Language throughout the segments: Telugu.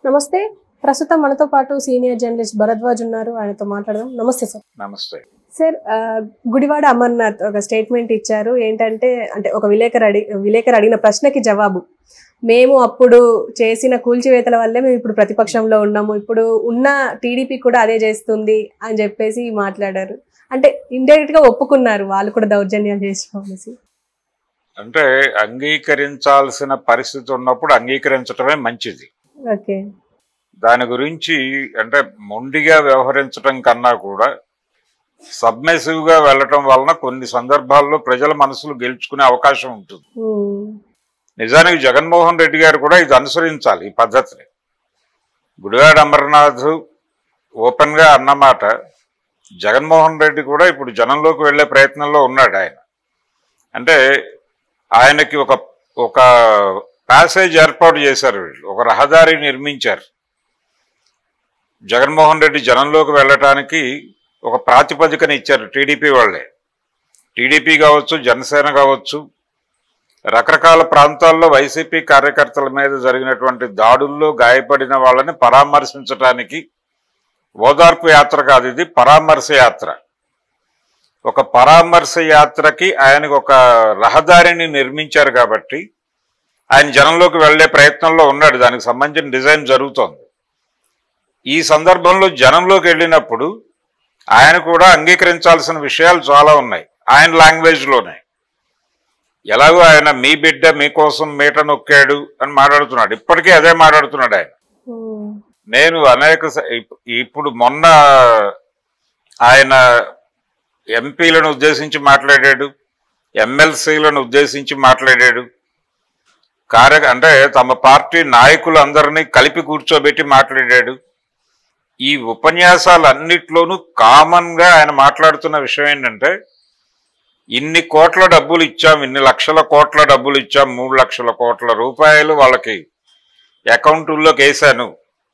నమస్తే ప్రస్తుతం మనతో పాటు సీనియర్ జర్నలిస్ట్ భరద్వాజ్ ఉన్నారు ఆయనతో మాట్లాడదాం నమస్తే సార్ నమస్తే సార్ ఆ, గుడివాడ అమర్నాథ్ ఒక స్టేట్మెంట్ ఇచ్చారు ఏంటంటే అంటే ఒక విలేకరు అడి విలేకరు అడిగిన ప్రశ్నకి జవాబు మేము అప్పుడు చేసిన కూల్చివేతల వల్లే మేము ఇప్పుడు ప్రతిపక్షంలో ఉన్నాము ఇప్పుడు ఉన్న టీడీపీ కూడా అదే చేస్తుంది అని చెప్పేసి మాట్లాడారు అంటే ఇండైరెక్ట్ గా ఒప్పుకున్నారు వాళ్ళు కూడా దౌర్జన్యాలు చేసుకోవాల్సి అంటే అంగీకరించాల్సిన పరిస్థితి ఉన్నప్పుడు అంగీకరించడమే మంచిది ఓకే దాని గురించి అంటే మొండిగా వ్యవహరించడం కన్నా కూడా సబ్మెసివ్ గా వెళ్ళటం వలన కొన్ని సందర్భాల్లో ప్రజల మనసులు గెలుచుకునే అవకాశం ఉంటుంది ఉమ్, నిజానికి జగన్మోహన్ రెడ్డి గారు కూడా ఇది అనుసరించాలి ఈ పద్ధతిని గుడివాడ అమర్నాథ్ ఓపెన్ గా అన్నమాట జగన్మోహన్ రెడ్డి కూడా ఇప్పుడు జనంలోకి వెళ్ళే ప్రయత్నంలో ఉన్నాడు ఆయన అంటే ఆయనకి ఒక ఒక ప్యాసేజ్ ఏర్పాటు చేశారు వీళ్ళు ఒక రహదారి నిర్మించారు జగన్మోహన్ రెడ్డి జనంలోకి వెళ్ళటానికి ఒక ప్రాతిపదికన ఇచ్చారు టీడీపీ వాళ్ళే టీడీపీ కావచ్చు జనసేన కావచ్చు రకరకాల ప్రాంతాల్లో వైసీపీ కార్యకర్తల మీద జరిగినటువంటి దాడుల్లో గాయపడిన వాళ్ళని పరామర్శించడానికి ఓదార్పు యాత్ర కాదు ఇది పరామర్శ యాత్ర ఒక పరామర్శ యాత్రకి ఆయనకు ఒక రహదారిని నిర్మించారు కాబట్టి ఆయన జనంలోకి వెళ్లే ప్రయత్నంలో ఉన్నాడు దానికి సంబంధించిన డిజైన్ జరుగుతోంది ఈ సందర్భంలో జనంలోకి వెళ్ళినప్పుడు ఆయన కూడా అంగీకరించాల్సిన విషయాలు చాలా ఉన్నాయి ఆయన లాంగ్వేజ్లోనే ఎలాగో ఆయన మీ బిడ్డ మీకోసం మీట నొక్కాడు అని మాట్లాడుతున్నాడు ఇప్పటికీ అదే మాట్లాడుతున్నాడు ఆయన ఉమ్, నేను అనేక స- ఇప్- ఇప్పుడు మొన్న ఆయన ఎంపీలను ఉద్దేశించి మాట్లాడాడు ఎమ్మెల్సీలను ఉద్దేశించి మాట్లాడాడు కార్య అంటే తమ పార్టీ నాయకులందరినీ కలిపి కూర్చోబెట్టి మాట్లాడాడు ఈ ఉపన్యాసాలన్నిట్లోనూ కామన్ గా ఆయన మాట్లాడుతున్న విషయం ఏంటంటే ఇన్ని కోట్ల డబ్బులు ఇచ్చాం ఇన్ని లక్షల కోట్ల డబ్బులు ఇచ్చాం మూడు లక్షల కోట్ల రూపాయలు వాళ్ళకి అకౌంటుల్లోకి వేశాను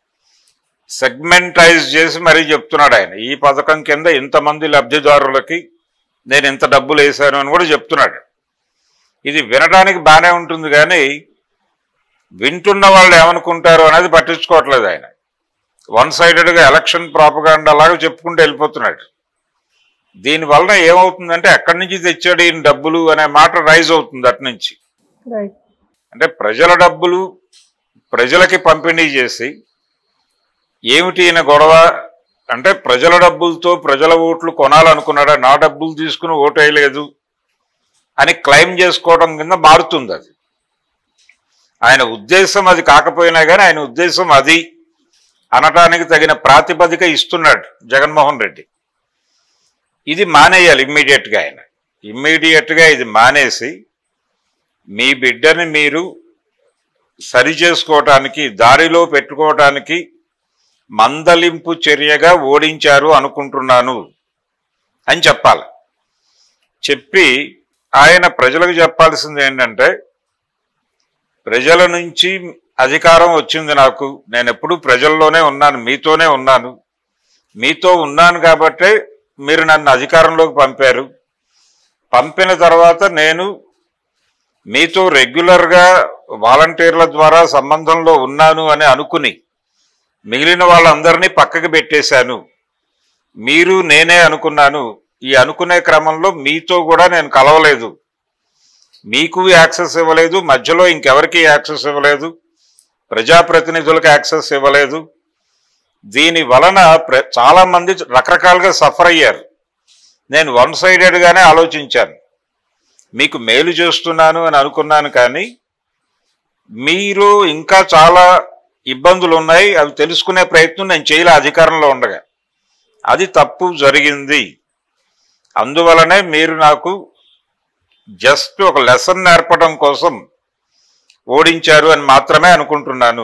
సెగ్మెంటైజ్ చేసి మరీ చెప్తున్నాడు ఆయన ఈ పథకం కింద ఇంతమంది లబ్ధిదారులకి నేను ఇంత డబ్బులు వేశాను అని కూడా చెప్తున్నాడు ఇది వినడానికి బాగానే ఉంటుంది కానీ వింటున్న వాళ్ళు ఏమనుకుంటారు అనేది పట్టించుకోవట్లేదు ఆయన వన్ సైడెడ్గా ఎలక్షన్ ప్రాపగాండా లాగా చెప్పుకుంటూ వెళ్ళిపోతున్నాడు దీని వలన ఏమవుతుందంటే ఎక్కడి నుంచి తెచ్చాడు ఈయన డబ్బులు అనే మాట రైజ్ అవుతుంది అటు నుంచి రైట్ అంటే ప్రజల డబ్బులు ప్రజలకి పంపిణీ చేసి ఏమిటి ఈయన గొడవ అంటే ప్రజల డబ్బులతో ప్రజల ఓట్లు కొనాలనుకున్నాడా నా డబ్బులు తీసుకుని ఓటు వేయలేదు అని క్లెయిమ్ చేసుకోవడం కింద మారుతుంది అది ఆయన ఉద్దేశం అది కాకపోయినా కానీ ఆయన ఉద్దేశం అది అనటానికి తగిన ప్రాతిపదిక ఇస్తున్నాడు జగన్మోహన్ రెడ్డి ఇది మానేయాలి ఇమ్మీడియట్గా ఆయన ఇమ్మీడియట్గా ఇది మానేసి మీ బిడ్డని మీరు సరి చేసుకోవటానికి దారిలో పెట్టుకోవటానికి మందలింపు చర్యగా ఓడించారు అనుకుంటున్నాను అని చెప్పాలి చెప్పి ఆయన ప్రజలకు చెప్పాల్సింది ఏంటంటే ప్రజల నుంచి అధికారం వచ్చింది నాకు నేను ఎప్పుడూ ప్రజల్లోనే ఉన్నాను మీతోనే ఉన్నాను మీతో ఉన్నాను కాబట్టే మీరు నన్ను అధికారంలోకి పంపారు పంపిన తర్వాత నేను మీతో రెగ్యులర్గా వాలంటీర్ల ద్వారా సంబంధంలో ఉన్నాను అని అనుకుని మిగిలిన వాళ్ళందరినీ పక్కకి పెట్టేశాను మీరు నేనే అనుకున్నాను ఈ అనుకునే క్రమంలో మీతో కూడా నేను కలవలేదు మీకు యాక్సెస్ ఇవ్వలేదు మధ్యలో ఇంకెవరికి యాక్సెస్ ఇవ్వలేదు ప్రజాప్రతినిధులకు యాక్సెస్ ఇవ్వలేదు దీని వలన ప్ర చాలా మంది రకరకాలుగా సఫర్ అయ్యారు నేను వన్ సైడెడ్గానే ఆలోచించాను మీకు మేలు చేస్తున్నాను అని అనుకున్నాను కానీ మీరు ఇంకా చాలా ఇబ్బందులు ఉన్నాయి అవి తెలుసుకునే ప్రయత్నం నేను చేయలే అధికారంలో ఉండగా అది తప్పు జరిగింది అందువలనే మీరు నాకు జస్ట్ ఒక లెసన్ నేర్పడం కోసం ఓడించారు అని మాత్రమే అనుకుంటున్నాను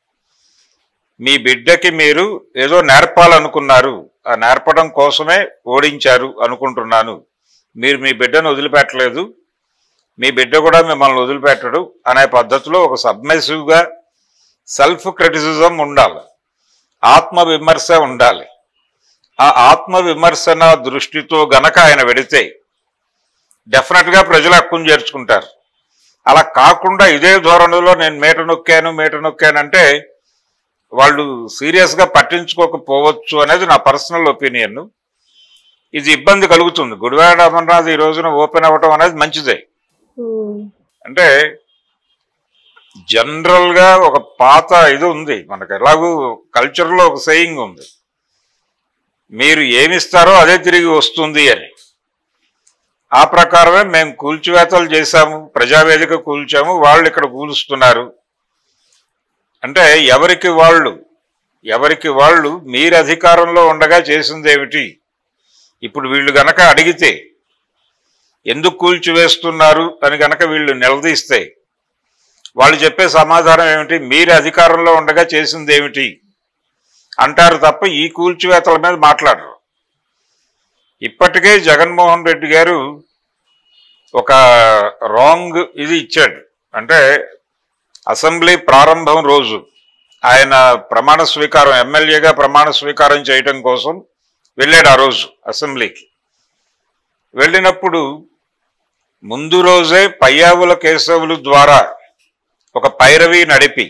మీ బిడ్డకి మీరు ఏదో నేర్పాలనుకున్నారు ఆ నేర్పడం కోసమే ఓడించారు అనుకుంటున్నాను మీరు మీ బిడ్డను వదిలిపెట్టలేదు మీ బిడ్డ కూడా మిమ్మల్ని వదిలిపెట్టడు అనే పద్ధతిలో ఒక సబ్మెసివ్గా సెల్ఫ్ క్రిటిసిజం ఉండాలి ఆత్మ విమర్శ ఉండాలి ఆ ఆత్మ విమర్శన దృష్టితో గనక ఆయన వెడితే డెఫినెట్గా ప్రజలు హక్కును చేర్చుకుంటారు అలా కాకుండా ఇదే ధోరణిలో నేను మేట నొక్కాను మేట నొక్కానంటే వాళ్ళు సీరియస్ గా పట్టించుకోకపోవచ్చు అనేది నా పర్సనల్ ఒపీనియన్ ఇది ఇబ్బంది కలుగుతుంది గుడివాడ అమర్నాథ్ ఈ రోజున ఓపెన్ అవ్వటం అనేది మంచిదే ఉమ్, అంటే జనరల్ గా ఒక పాత ఇది ఉంది మనకు ఎలాగూ కల్చర్ లో ఒక సెయింగ్ ఉంది మీరు ఏమిస్తారో అదే తిరిగి వస్తుంది అని ఆ ప్రకారమే మేము కూల్చివేతలు చేశాము ప్రజావేదిక కూల్చాము వాళ్ళు ఇక్కడ కూలుస్తున్నారు అంటే ఎవరికి వాళ్ళు ఎవరికి వాళ్ళు మీరు అధికారంలో ఉండగా చేసింది ఏమిటి ఇప్పుడు వీళ్ళు గనక అడిగితే ఎందుకు కూల్చివేస్తున్నారు అని గనక వీళ్ళు నిలదీస్తే వాళ్ళు చెప్పే సమాధానం ఏమిటి మీరు అధికారంలో ఉండగా చేసింది ఏమిటి అంటారు తప్ప ఈ కూల్చివేతల మీద మాట్లాడరు ఇప్పటికే జగన్మోహన్ రెడ్డి గారు ఒక రాంగ్ ఇది ఇచ్చాడు అంటే అసెంబ్లీ ప్రారంభం రోజు ఆయన ప్రమాణ స్వీకారం ఎమ్మెల్యేగా ప్రమాణ స్వీకారం చేయటం కోసం వెళ్ళాడు ఆ రోజు అసెంబ్లీకి వెళ్ళినప్పుడు ముందు రోజే పయ్యావుల కేశవులు ద్వారా ఒక పైరవి నడిపి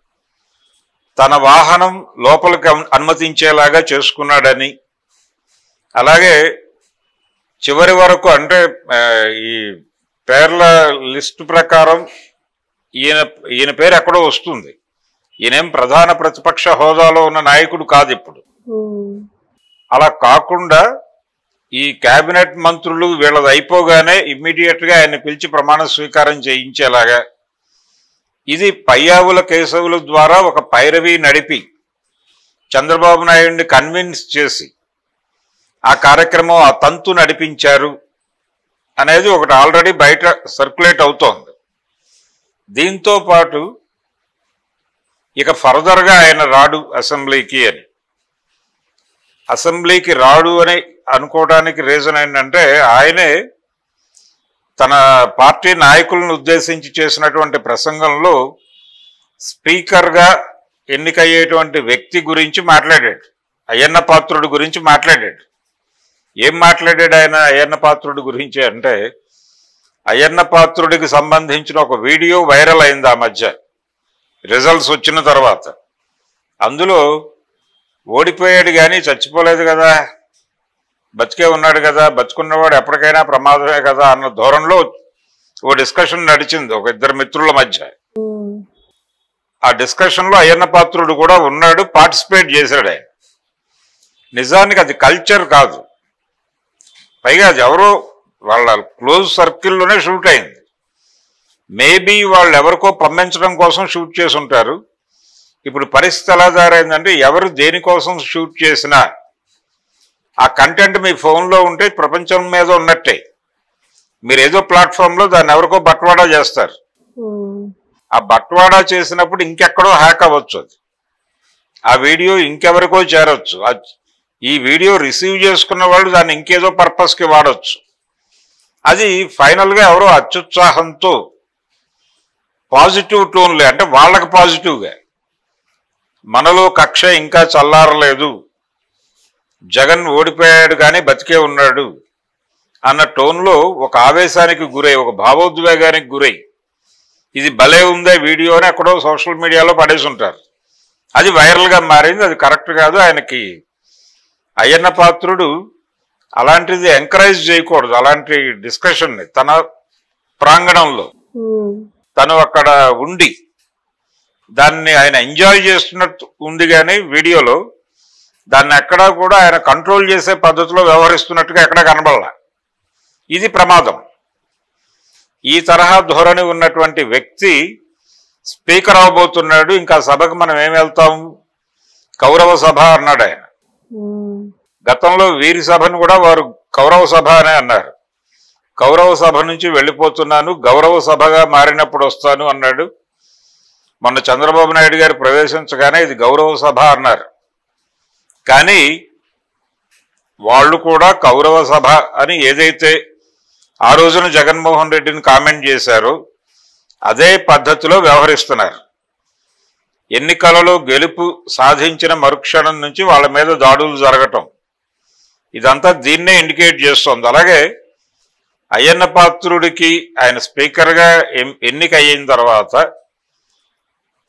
తన వాహనం లోపలికి అను- అనుమతించేలాగా చేసుకున్నాడని అలాగే చివరి వరకు అంటే ఆ, ఈ పేర్ల లిస్టు ప్రకారం ఈయన ఈయన పేరు ఎక్కడో వస్తుంది ఈయనేం ప్రధాన ప్రతిపక్ష హోదాలో ఉన్న నాయకుడు కాదు ఇప్పుడు ఉమ్, అలా కాకుండా ఈ కేబినెట్ మంత్రులు వీళ్ళది అయిపోగానే ఇమ్మీడియట్ గా ఆయన పిలిచి ప్రమాణ స్వీకారం చేయించేలాగా ఇది పయ్యావుల కేశవుల ద్వారా ఒక పైరవి నడిపి చంద్రబాబు నాయుడిని కన్విన్స్ చేసి ఆ కార్యక్రమం ఆ తంతు నడిపించారు అనేది ఒకటి ఆల్రెడీ బయట సర్క్యులేట్ అవుతోంది దీంతో పాటు ఇక ఫర్దర్గా ఆయన రాడు అసెంబ్లీకి అని అసెంబ్లీకి రాడు అని అనుకోవడానికి రీజన్ ఏంటంటే ఆయనే తన పార్టీ నాయకులను ఉద్దేశించి చేసినటువంటి ప్రసంగంలో స్పీకర్గా ఎన్నికయ్యేటువంటి వ్యక్తి గురించి మాట్లాడాడు అయ్యన్న పాత్రుడు గురించి మాట్లాడాడు ఏం మాట్లాడాడు ఆయన అయ్యన్న పాత్రుడి గురించి అంటే అయ్యన్న పాత్రుడికి సంబంధించిన ఒక వీడియో వైరల్ అయింది ఆ మధ్య రిజల్ట్స్ వచ్చిన తర్వాత అందులో ఓడిపోయాడు కానీ చచ్చిపోలేదు కదా బతికే ఉన్నాడు కదా బతుకున్నవాడు ఎప్పటికైనా ప్రమాదమే కదా అన్న ధోరణిలో ఓ డిస్కషన్ నడిచింది ఒక ఇద్దరు మిత్రుల మధ్య ఉమ్, ఆ డిస్కషన్ లో అయ్యన్న పాత్రుడు కూడా ఉన్నాడు పార్టిసిపేట్ చేశాడు ఆయన నిజానికి అది కల్చర్ కాదు పైగా అది ఎవరో వాళ్ళ క్లోజ్ సర్కిల్లోనే షూట్ అయింది మేబీ వాళ్ళు ఎవరికో పంపించడం కోసం షూట్ చేసి ఉంటారు ఇప్పుడు పరిస్థితి ఎలా తయారైందంటే ఎవరు దేనికోసం షూట్ చేసినా ఆ కంటెంట్ మీ ఫోన్లో ఉంటే ప్రపంచం మీద ఉన్నట్టే మీరు ఏదో ప్లాట్ఫామ్లో దాన్ని ఎవరికో బట్వాడా చేస్తారు ఉమ్, ఆ బట్వాడా చేసినప్పుడు ఇంకెక్కడో హ్యాక్ అవ్వచ్చు అది ఆ వీడియో ఇంకెవరికో చేరొచ్చు ఆ- ఈ వీడియో రిసీవ్ చేసుకున్న వాళ్ళు దాన్ని ఇంకేదో పర్పస్కి వాడొచ్చు అది ఫైనల్గా ఎవరో అత్యుత్సాహంతో పాజిటివ్ టోన్లే అంటే వాళ్ళకి పాజిటివ్గా మనలో కక్ష ఇంకా చల్లారలేదు జగన్ ఓడిపోయాడు కానీ బతికే ఉన్నాడు అన్న టోన్లో ఒక ఆవేశానికి గురై ఒక భావోద్వేగానికి గురై ఇది భలే ఉందే వీడియో అని ఎక్కడో సోషల్ మీడియాలో పడేసి ఉంటారు అది వైరల్గా మారింది అది కరెక్ట్ కాదు ఆయనకి అయ్యన్న పాత్రుడు అలాంటిది ఎంకరేజ్ చేయకూడదు అలాంటి డిస్కషన్ని తన ప్రాంగణంలో ఉమ్, తను అక్కడ ఉండి దాన్ని ఆయన ఎంజాయ్ చేస్తున్నట్టు ఉంది కానీ వీడియోలో దాన్ని ఎక్కడా కూడా ఆయన కంట్రోల్ చేసే పద్ధతిలో వ్యవహరిస్తున్నట్టుగా ఎక్కడా కనబడాల ఇది ప్రమాదం ఈ తరహా ధోరణి ఉన్నటువంటి వ్యక్తి స్పీకర్ అవబోతున్నాడు ఇంకా సభకు మనం ఏం వెళ్తాం కౌరవ సభ అన్నాడు ఆయన ఉమ్, గతంలో వీరి సభను కూడా వారు కౌరవ సభ అనే అన్నారు కౌరవ సభ నుంచి వెళ్ళిపోతున్నాను గౌరవ సభగా మారినప్పుడు వస్తాను అన్నాడు మొన్న చంద్రబాబు నాయుడు గారు ప్రవేశించగానే ఇది గౌరవ సభ అన్నారు కానీ వాళ్ళు కూడా కౌరవ సభ అని ఏదైతే ఆ రోజున జగన్మోహన్ రెడ్డిని కామెంట్ చేశారో అదే పద్ధతిలో వ్యవహరిస్తున్నారు ఎన్నికలలో గెలుపు సాధించిన మరుక్షణం నుంచి వాళ్ళ మీద దాడులు జరగటం ఇదంతా దీన్నే ఇండికేట్ చేస్తోంది అలాగే అయ్యన్న పాత్రుడికి ఆయన స్పీకర్గా ఎం- ఎన్నిక అయిన తర్వాత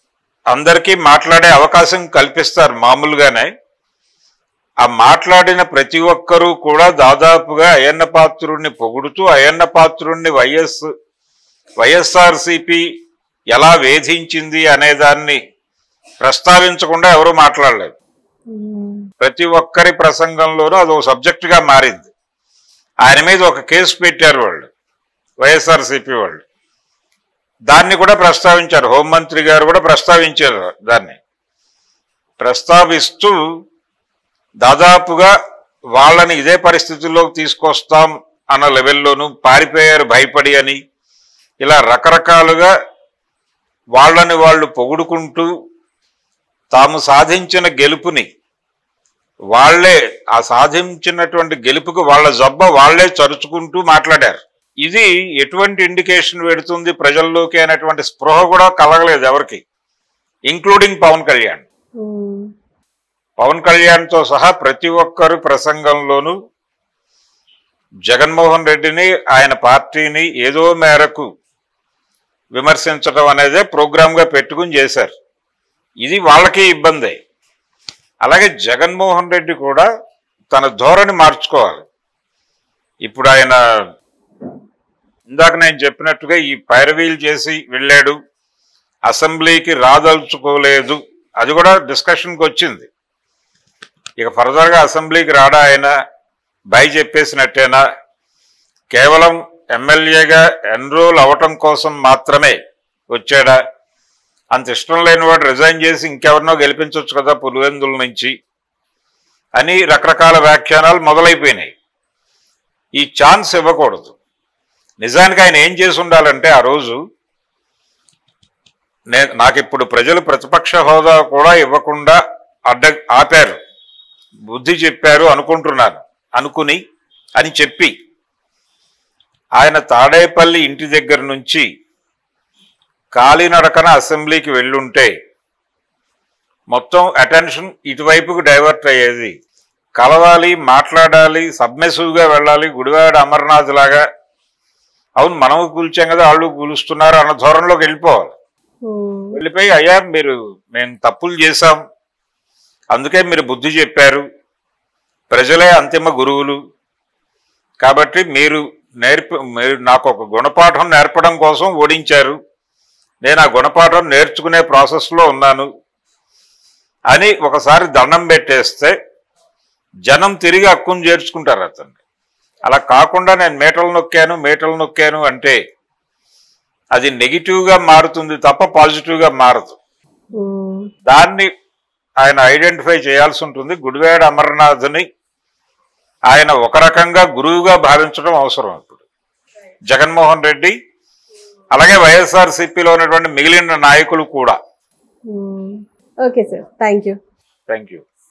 అందరికీ మాట్లాడే అవకాశం కల్పిస్తారు మామూలుగానే ఆ మాట్లాడిన ప్రతి ఒక్కరూ కూడా దాదాపుగా అయ్యన్న పాత్రుడిని పొగుడుతూ అయ్యన్న పాత్రుడిని వైఎస్ వైఎస్ఆర్సిపి ఎలా వేధించింది అనే దాన్ని ప్రస్తావించకుండా ఎవరూ మాట్లాడలేదు ఉమ్, ప్రతి ఒక్కరి ప్రసంగంలోనూ అది ఒక సబ్జెక్ట్ గా మారింది ఆయన మీద ఒక కేసు పెట్టారు వాళ్ళు వైఎస్ఆర్సిపి వాళ్ళు దాన్ని కూడా ప్రస్తావించారు హోంమంత్రి గారు కూడా ప్రస్తావించారు దాన్ని ప్రస్తావిస్తూ దాదాపుగా వాళ్ళని ఇదే పరిస్థితుల్లోకి తీసుకొస్తాం అన్న లెవెల్లోనూ పారిపోయారు భయపడి అని ఇలా రకరకాలుగా వాళ్ళని వాళ్ళు పొగుడుకుంటూ తాము సాధించిన గెలుపుని వాళ్ళే ఆ సాధించినటువంటి గెలుపుకు వాళ్ళ జబ్బ వాళ్ళే చరుచుకుంటూ మాట్లాడారు ఇది ఎటువంటి ఇండికేషన్ పెడుతుంది ప్రజల్లోకి అనేటువంటి స్పృహ కూడా కలగలేదు ఎవరికి ఇంక్లూడింగ్ పవన్ కళ్యాణ్ ఉమ్, పవన్ కళ్యాణ్తో సహా ప్రతి ఒక్కరు ప్రసంగంలోనూ జగన్మోహన్ రెడ్డిని ఆయన పార్టీని ఏదో మేరకు విమర్శించడం అనేదే ప్రోగ్రామ్గా పెట్టుకుని చేశారు ఇది వాళ్ళకి ఇబ్బందే అలాగే జగన్మోహన్ రెడ్డి కూడా తన ధోరణి మార్చుకోవాలి ఇప్పుడు ఆయన ఇందాక నేను చెప్పినట్టుగా ఈ పైరవీలు చేసి వెళ్ళాడు అసెంబ్లీకి రాదలుచుకోలేదు అది కూడా డిస్కషన్కి వచ్చింది ఇక ఫర్దర్గా అసెంబ్లీకి రాడా ఆయన బై చెప్పేసినట్టేనా కేవలం ఎమ్మెల్యేగా ఎన్రోల్ అవటం కోసం మాత్రమే వచ్చాడా అంత ఇష్టం లేని వాడు రిజైన్ చేసి ఇంకెవరినో గెలిపించవచ్చు కదా పులివెందుల నుంచి అని రకరకాల వ్యాఖ్యానాలు మొదలైపోయినాయి ఈ ఛాన్స్ ఇవ్వకూడదు నిజానికి ఆయన ఏం చేసి ఉండాలంటే ఆ రోజు నే- నాకు ఇప్పుడు ప్రజలు ప్రతిపక్ష హోదా కూడా ఇవ్వకుండా అడ్డ ఆపారు బుద్ధి చెప్పారు అనుకుంటున్నాను అనుకుని అని చెప్పి ఆయన తాడేపల్లి ఇంటి దగ్గర నుంచి కాలినడకన అసెంబ్లీకి వెళ్ళుంటే మొత్తం అటెన్షన్ ఇటువైపుకు డైవర్ట్ అయ్యేది కలవాలి మాట్లాడాలి సబ్మెసివ్గా వెళ్ళాలి గుడివాడ అమర్నాథ్ లాగా అవును మనము కూల్చాం కదా వాళ్ళు కూలుస్తున్నారు అన్న ధోరణిలోకి వెళ్ళిపోవాలి ఉమ్, వెళ్ళిపోయి అయ్యా మీరు మేము తప్పులు చేశాం అందుకే మీరు బుద్ధి చెప్పారు ప్రజలే అంతిమ గురువులు కాబట్టి మీరు నేర్పి మీరు నాకు ఒక గుణపాఠం నేర్పడం కోసం ఓడించారు నేను ఆ గుణపాఠం నేర్చుకునే ప్రాసెస్లో ఉన్నాను అని ఒకసారి దండం పెట్టేస్తే జనం తిరిగి హక్కును చేర్చుకుంటారు అతన్ని అలా కాకుండా నేను మేటలు నొక్కాను మేటలు నొక్కాను అంటే అది నెగిటివ్గా మారుతుంది తప్ప పాజిటివ్గా మారదు ఉమ్, దాన్ని ఆయన ఐడెంటిఫై చేయాల్సి ఉంటుంది గుడివాడ అమర్నాథ్ని ఆయన ఒక రకంగా గురువుగా భావించడం అవసరం ఇప్పుడు జగన్మోహన్ రెడ్డి అలాగే వైఎస్ఆర్ సిపిలో ఉన్నటువంటి మిగిలిన నాయకులు కూడా ఉమ్. Okay sir thank you thank you